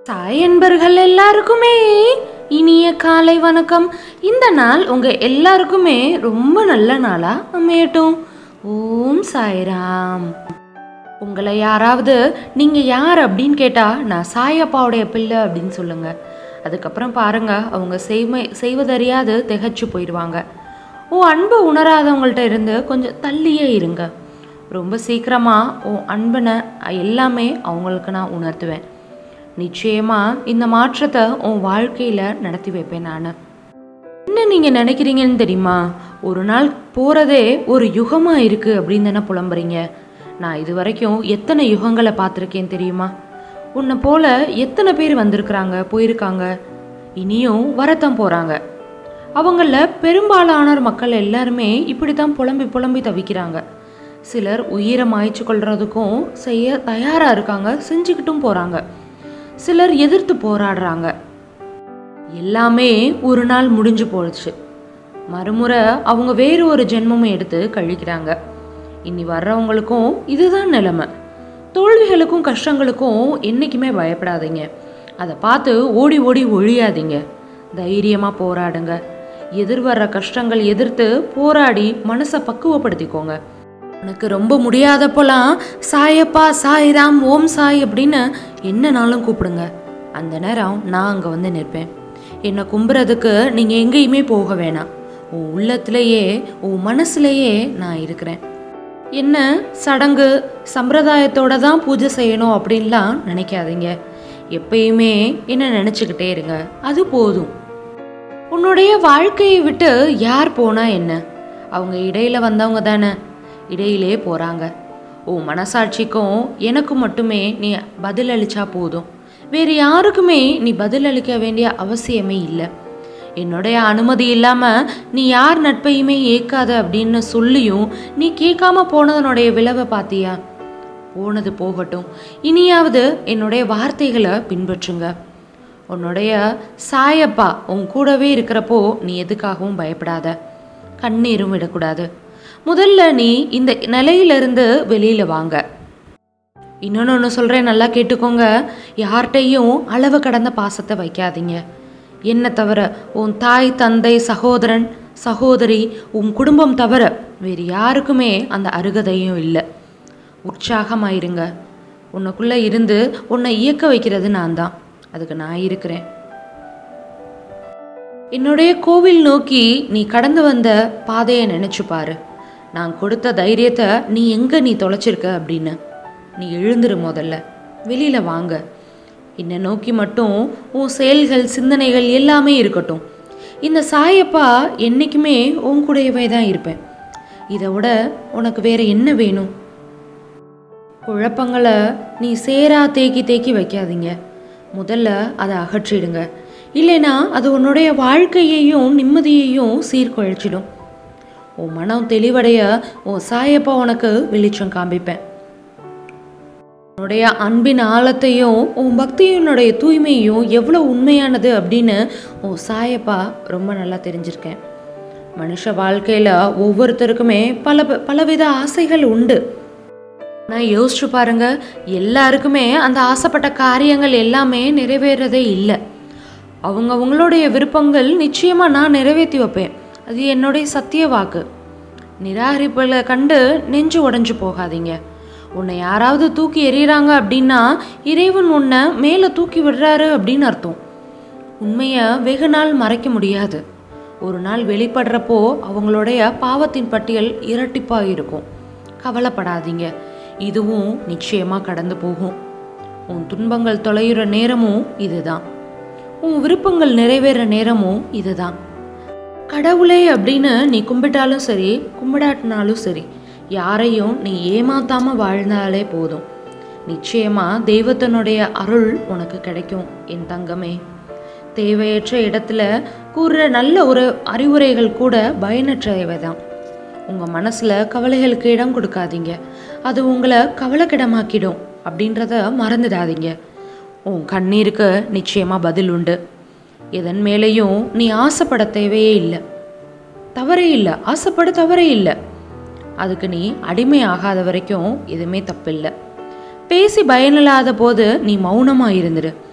சாய் என்பர்கள் எல்லாருக்குமே இனிய காலை வணக்கம் இந்த நாள் உங்க எல்லாருக்குமே ரொம்ப நல்ல நாளா அமையட்டும் ஓம் சாய்ராம் உங்களை யாராவது நீங்க யார் அப்படின்னு கேட்டா நான் சாயப்பாவுடைய பிள்ளை அப்படின்னு சொல்லுங்க அதுக்கப்புறம் பாருங்க அவங்க செய்மை செய்வதறியாது திகைச்சு போயிடுவாங்க உன் அன்பு உணராதவங்கள்ட்ட இருந்து கொஞ்சம் தள்ளியே இருங்க ரொம்ப சீக்கிரமா உன் அன்பனை எல்லாமே அவங்களுக்கு நான் உணர்த்துவேன் நிச்சயமா இந்த மாற்றத்தை உன் வாழ்க்கையில நடத்தி வைப்பேன் நான் என்ன நீங்க நினைக்கிறீங்கன்னு தெரியுமா ஒரு நாள் போறதே ஒரு யுகமா இருக்கு அப்படின்னு தானே புலம்புறீங்க நான் இது வரைக்கும் எத்தனை யுகங்களை பார்த்துருக்கேன் தெரியுமா உன்னை போல எத்தனை பேர் வந்திருக்கிறாங்க போயிருக்காங்க இனியும் வரத்தான் போறாங்க அவங்கள பெரும்பாலான மக்கள் எல்லாருமே இப்படி தான் புலம்பி புலம்பி தவிக்கிறாங்க சிலர் உயிரை மாய்ச்சி கொள்றதுக்கும் செய்ய தயாரா இருக்காங்க செஞ்சுக்கிட்டும் போறாங்க சிலர் எதிர்த்து போராடுறாங்க எல்லாமே ஒரு நாள் முடிஞ்சு போச்சு மறுமுறை அவங்க வேறு ஒரு ஜென்மமும் எடுத்து கழிக்கிறாங்க இனி வர்றவங்களுக்கும் இதுதான் நிலைமை தோல்விகளுக்கும் கஷ்டங்களுக்கும் என்றைக்குமே பயப்படாதீங்க அதை பார்த்து ஓடி ஓடி ஒழியாதீங்க தைரியமாக போராடுங்க எதிர்வர்ற கஷ்டங்கள் எதிர்த்து போராடி மனசை பக்குவப்படுத்திக்கோங்க உனக்கு ரொம்ப முடியாதப்போலாம் சாயப்பா சாய்ராம் ஓம் சாய் அப்படின்னு என்னனாலும் கூப்பிடுங்க அந்த நேரம் நான் அங்கே வந்து நிற்பேன் என்னை கும்புறதுக்கு நீங்கள் எங்கேயுமே போக வேணாம் உன் உள்ளத்திலேயே உன் மனசுலேயே நான் இருக்கிறேன் என்ன சடங்கு சம்பிரதாயத்தோட தான் பூஜை செய்யணும் அப்படின்லாம் நினைக்காதீங்க எப்பயுமே என்ன நினச்சிக்கிட்டே இருங்க அது போதும் உன்னுடைய வாழ்க்கையை விட்டு யார் போனா என்ன அவங்க இடையில வந்தவங்க தானே இடையிலே போறாங்க உன் மனசாட்சிக்கும் எனக்கும் மட்டுமே நீ பதில் அளிச்சா போதும் வேறு யாருக்குமே நீ பதில் அளிக்க வேண்டிய அவசியமே இல்லை என்னுடைய அனுமதி இல்லாம நீ யார் நட்பையுமே ஏற்காத அப்படின்னு சொல்லியும் நீ கேட்காம போனதனுடைய விளைவை பார்த்தியா போனது போகட்டும் இனியாவது என்னுடைய வார்த்தைகளை பின்பற்றுங்க உன்னுடைய சாயப்பா உன் கூடவே இருக்கிறப்போ நீ எதுக்காகவும் பயப்படாத கண்ணீரும் விடக்கூடாது முதல்ல நீ இந்த நிலையிலிருந்து வெளியில வாங்க இன்னொன்று ஒன்று சொல்கிறேன் நல்லா கேட்டுக்கோங்க யார்கிட்டையும் அளவு கடந்த பாசத்தை வைக்காதீங்க என்ன தவிர உன் தாய் தந்தை சகோதரன் சகோதரி உன் குடும்பம் தவிர வேறு யாருக்குமே அந்த அருகதையும் இல்லை உற்சாகமாயிருங்க உன்னைக்குள்ளே இருந்து உன்னை இயக்க வைக்கிறது நான் தான் அதுக்கு நான் இருக்கிறேன் என்னுடைய கோவில் நோக்கி நீ கடந்து வந்த பாதையை நினைச்சு பாரு நான் கொடுத்த தைரியத்தை நீ எங்க நீ தொலைச்சிருக்க அப்படின்னு நீ எழுந்துரு முதல்ல வெளியில வாங்க என்னை நோக்கி மட்டும் உன் செயல்கள் சிந்தனைகள் எல்லாமே இருக்கட்டும் இந்த சாயப்பா என்னைக்குமே உன் கூடவே தான் இருப்பேன் இதை விட உனக்கு வேற என்ன வேணும் குழப்பங்களை நீ சேரா தேக்கி தேக்கி வைக்காதீங்க முதல்ல அதை அகற்றிடுங்க இல்லைனா அது உன்னுடைய வாழ்க்கையையும் நிம்மதியையும் சீர்குலைச்சிடும் உன் மனம் தெளிவடைய உன் சாயப்பா உனக்கு வெளிச்சம் காண்பிப்பேன் உன்னுடைய அன்பின் ஆழத்தையும் உன் பக்தியினுடைய தூய்மையும் எவ்வளோ உண்மையானது அப்படின்னு உன் சாயப்பா ரொம்ப நல்லா தெரிஞ்சிருக்கேன் மனுஷ வாழ்க்கையில் ஒவ்வொருத்தருக்குமே பல பலவித ஆசைகள் உண்டு நான் யோசிச்சு பாருங்க எல்லாருக்குமே அந்த ஆசைப்பட்ட காரியங்கள் எல்லாமே நிறைவேறதே இல்லை அவங்க அவங்களுடைய விருப்பங்கள் நிச்சயமாக நான் நிறைவேற்றி வைப்பேன் அது என்னுடைய சத்திய வாக்கு நிராகரிப்பில் கண்டு நெஞ்சு உடஞ்சு போகாதீங்க உன்னை யாராவது தூக்கி எறிகிறாங்க அப்படின்னா இறைவன் உன்னை மேலே தூக்கி விடுறாரு அப்படின்னு அர்த்தம் உண்மையை வெகு நாள் மறைக்க முடியாது ஒரு நாள் வெளிப்படுறப்போ அவங்களுடைய பாவத்தின் பட்டியல் இரட்டிப்பாக இருக்கும் கவலைப்படாதீங்க இதுவும் நிச்சயமாக கடந்து போகும் உன் துன்பங்கள் தொலைகிற நேரமும் இதுதான் உன் விருப்பங்கள் நிறைவேற நேரமும் இதுதான் கடவுளே அப்படின்னு நீ கும்பிட்டாலும் சரி கும்பிடாட்டினாலும் சரி யாரையும் நீ ஏமாத்தாம வாழ்ந்தாலே போதும் நிச்சயமா தெய்வத்தினுடைய அருள் உனக்கு கிடைக்கும் என் தங்கமே தேவையற்ற இடத்துல கூறுற நல்ல ஒரு அறிவுரைகள் கூட பயனற்றவை தான் உங்கள் மனசில் கவலைகளுக்கு இடம் கொடுக்காதீங்க அது உங்களை கவலைக்கிடமாக்கிடும் அப்படின்றத மறந்துடாதீங்க உன் கண்ணீருக்கு நிச்சயமாக பதில் உண்டு எதன் மேலேயும் நீ ஆசைப்பட தேவையே இல்லை தவறே இல்லை ஆசைப்பட தவறே இல்லை அதுக்கு நீ அடிமை ஆகாத வரைக்கும் எதுவுமே தப்பில்லை பேசி பயனில்லாத போது நீ மௌனமாக இருந்துரு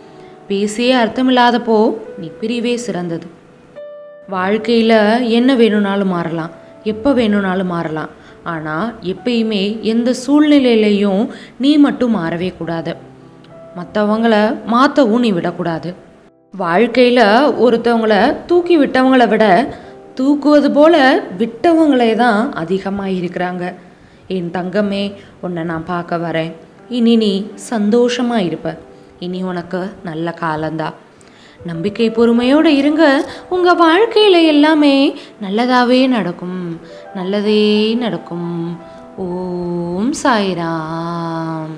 பேசியே அர்த்தமில்லாதப்போ நீ பிரிவே சிறந்தது வாழ்க்கையில் என்ன வேணும்னாலும் மாறலாம் எப்போ வேணும்னாலும் மாறலாம் ஆனால் எப்பயுமே எந்த சூழ்நிலையிலையும் நீ மட்டும் மாறவே கூடாது மற்றவங்கள மாற்றவும் நீ விடக்கூடாது வாழ்க்கையில் ஒருத்தவங்கள தூக்கி விட்டவங்கள விட தூக்குவது போல விட்டவங்களே தான் அதிகமாக இருக்கிறாங்க என் தங்கமே உன்னை நான் பார்க்க வரேன் இனி நீ சந்தோஷமாக இருப்ப இனி உனக்கு நல்ல காலந்தா நம்பிக்கை பொறுமையோடு இருங்க உங்கள் வாழ்க்கையில் எல்லாமே நல்லதாகவே நடக்கும் நல்லதே நடக்கும் ஓம் Sairam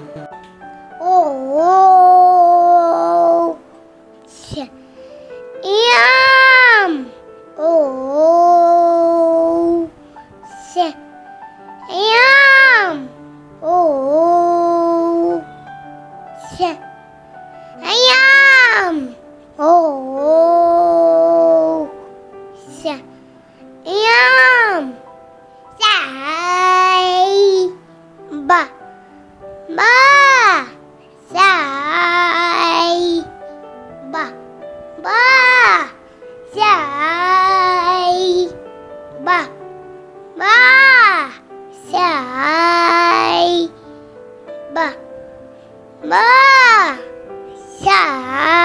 Oh, sh- yum. Oh, sh- yum. Oh, sh- yum. Oh, sh- yum. Say, ba. Ba sai ba ba sai ba ba sai ba ba sai